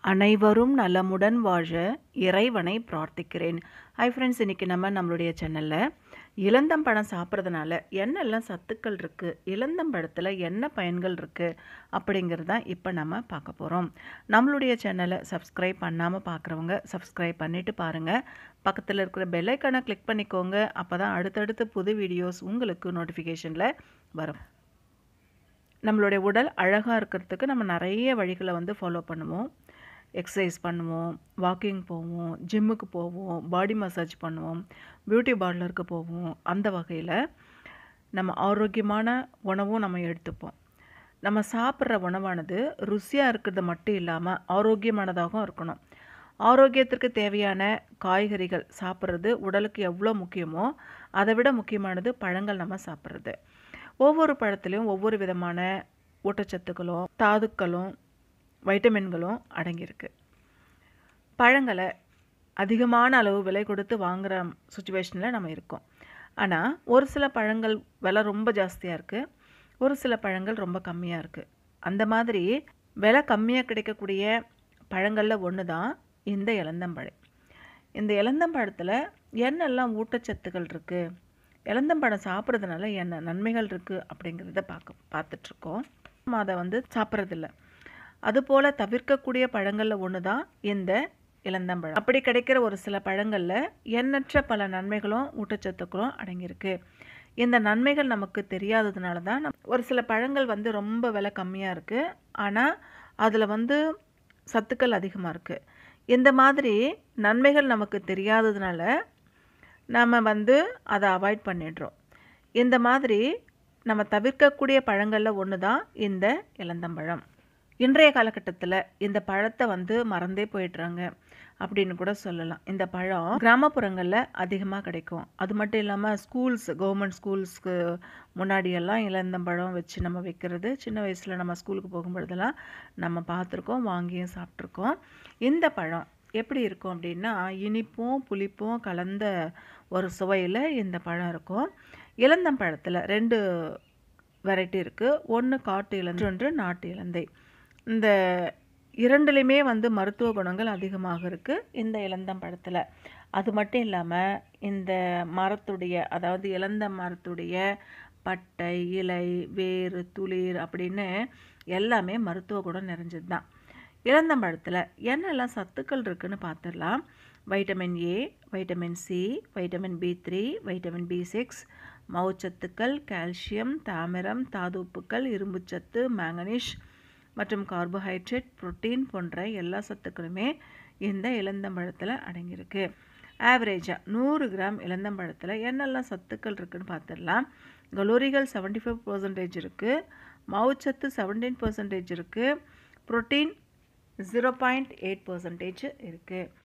அனைவரும் நலமுடன் வாழ இறைவனை பிரார்த்திக்கிறேன் ஹாய் ஃப்ரெண்ட்ஸ் இன்றைக்கி நம்ம நம்மளுடைய சேனலில் இளந்தம்பழம் சாப்பிட்றதுனால என்னெல்லாம் சத்துக்கள் இருக்குது இளந்தம்பழத்தில் என்ன பயன்கள் இருக்குது அப்படிங்கிறது தான் இப்போ நம்ம பார்க்க போகிறோம் நம்மளுடைய சேனலை சப்ஸ்கிரைப் பண்ணாமல் பார்க்குறவங்க சப்ஸ்கிரைப் பண்ணிவிட்டு பாருங்கள் பக்கத்தில் இருக்கிற பெல்லைக்கானை கிளிக் பண்ணிக்கோங்க அப்போ தான் அடுத்தடுத்து புது வீடியோஸ் உங்களுக்கு நோட்டிஃபிகேஷனில் வரும் நம்மளுடைய உடல் அழகாக இருக்கிறதுக்கு நம்ம நிறைய வழிகளை வந்து ஃபாலோ பண்ணுவோம் எக்ஸசைஸ் பண்ணுவோம் வாக்கிங் போவோம் ஜிம்முக்கு போவோம் பாடி மசாஜ் பண்ணுவோம் பியூட்டி பார்லருக்கு போவோம் அந்த வகையில் நம்ம ஆரோக்கியமான உணவும் நம்ம எடுத்துப்போம் நம்ம சாப்பிட்ற உணவானது ருசியாக இருக்கிறது மட்டும் இல்லாமல் ஆரோக்கியமானதாகவும் இருக்கணும் ஆரோக்கியத்திற்கு தேவையான காய்கறிகள் சாப்பிட்றது உடலுக்கு எவ்வளோ முக்கியமோ அதை விட முக்கியமானது பழங்கள் நம்ம சாப்பிட்றது ஒவ்வொரு பழத்துலேயும் ஒவ்வொரு விதமான ஊட்டச்சத்துக்களும் தாதுக்களும் வைட்டமின்களும் அடங்கியிருக்கு பழங்களை அதிகமான அளவு விலை கொடுத்து வாங்குகிற சுச்சுவேஷனில் நம்ம இருக்கோம் ஆனால் ஒரு சில பழங்கள் விலை ரொம்ப ஜாஸ்தியாக இருக்குது ஒரு சில பழங்கள் ரொம்ப கம்மியாக இருக்குது அந்த மாதிரி விலை கம்மியாக கிடைக்கக்கூடிய பழங்களில் ஒன்று தான் இந்த இளந்தம்பழம் இந்த இளந்தம்பழத்தில் என்னெல்லாம் ஊட்டச்சத்துக்கள் இருக்குது இளந்தம்பழம் சாப்பிட்றதுனால என்ன நன்மைகள் இருக்குது அப்படிங்கிறத பார்க்க பார்த்துட்ருக்கோம் நம்ம அதை வந்து சாப்பிட்றதில்ல அதுபோல் தவிர்க்கக்கூடிய பழங்களில் ஒன்று தான் இந்த இளந்தம்பழம் அப்படி கிடைக்கிற ஒரு சில பழங்களில் எண்ணற்ற பல நன்மைகளும் ஊட்டச்சத்துக்களும் அடங்கியிருக்கு இந்த நன்மைகள் நமக்கு தெரியாததுனால தான் நம் ஒரு சில பழங்கள் வந்து ரொம்ப விலை கம்மியாக இருக்குது ஆனால் அதில் வந்து சத்துக்கள் அதிகமாக இருக்குது இந்த மாதிரி நன்மைகள் நமக்கு தெரியாததுனால நம்ம வந்து அதை அவாய்ட் பண்ணிடுறோம் இந்த மாதிரி நம்ம தவிர்க்கக்கூடிய பழங்களில் ஒன்று தான் இந்த இளந்தம்பழம் இன்றைய காலகட்டத்தில் இந்த பழத்தை வந்து மறந்தே போயிடுறாங்க அப்படின்னு கூட சொல்லலாம் இந்த பழம் கிராமப்புறங்களில் அதிகமாக கிடைக்கும் அது மட்டும் இல்லாமல் ஸ்கூல்ஸ் கவர்மெண்ட் ஸ்கூல்ஸ்க்கு முன்னாடியெல்லாம் இளந்தம்பழம் வச்சு நம்ம வைக்கிறது சின்ன வயசில் நம்ம ஸ்கூலுக்கு போகும்பொழுதெல்லாம் நம்ம பார்த்துருக்கோம் வாங்கியும் சாப்பிட்ருக்கோம் இந்த பழம் எப்படி இருக்கும் அப்படின்னா இனிப்பும் புளிப்பும் கலந்த ஒரு சுவையில் இந்த பழம் இருக்கும் இளந்தம்பழத்தில் ரெண்டு வெரைட்டி இருக்குது ஒன்று காட்டு இளந்தை ஒன்று நாட்டு இலந்தை இந்த இரண்டுலேயுமே வந்து மருத்துவ குணங்கள் அதிகமாக இருக்குது இந்த இளந்தம்பழத்தில் அது மட்டும் இல்லாமல் இந்த மரத்துடைய அதாவது இளந்த மரத்துடைய பட்டை இலை வேறு துளிர் அப்படின்னு எல்லாமே மருத்துவ குணம் நிறைஞ்சது தான் இளந்தம்பழத்தில் என்னெல்லாம் சத்துக்கள் இருக்குதுன்னு பார்த்துடலாம் vitamin A vitamin C vitamin B three vitamin B six மவுச்சத்துக்கள் கால்சியம் தாமிரம் தாது உப்புக்கள் இரும்புச்சத்து மேங்கனீஷ் மற்றும் கார்போஹைட்ரேட் புரோட்டீன் போன்ற எல்லா சத்துக்களுமே இந்த இளந்தம்பழத்தில் அடங்கியிருக்கு ஆவரேஜாக நூறு கிராம் இளந்தம்பழத்தில் என்னெல்லாம் சத்துக்கள் இருக்குதுன்னு பார்த்துடலாம் கலோரிகள் செவன்ட்டி ஃபைவ் பர்சன்டேஜ் இருக்குது மவுச்சத்து செவன்டீன் பர்சன்டேஜ் இருக்குது protein zero point eight percentage இருக்குது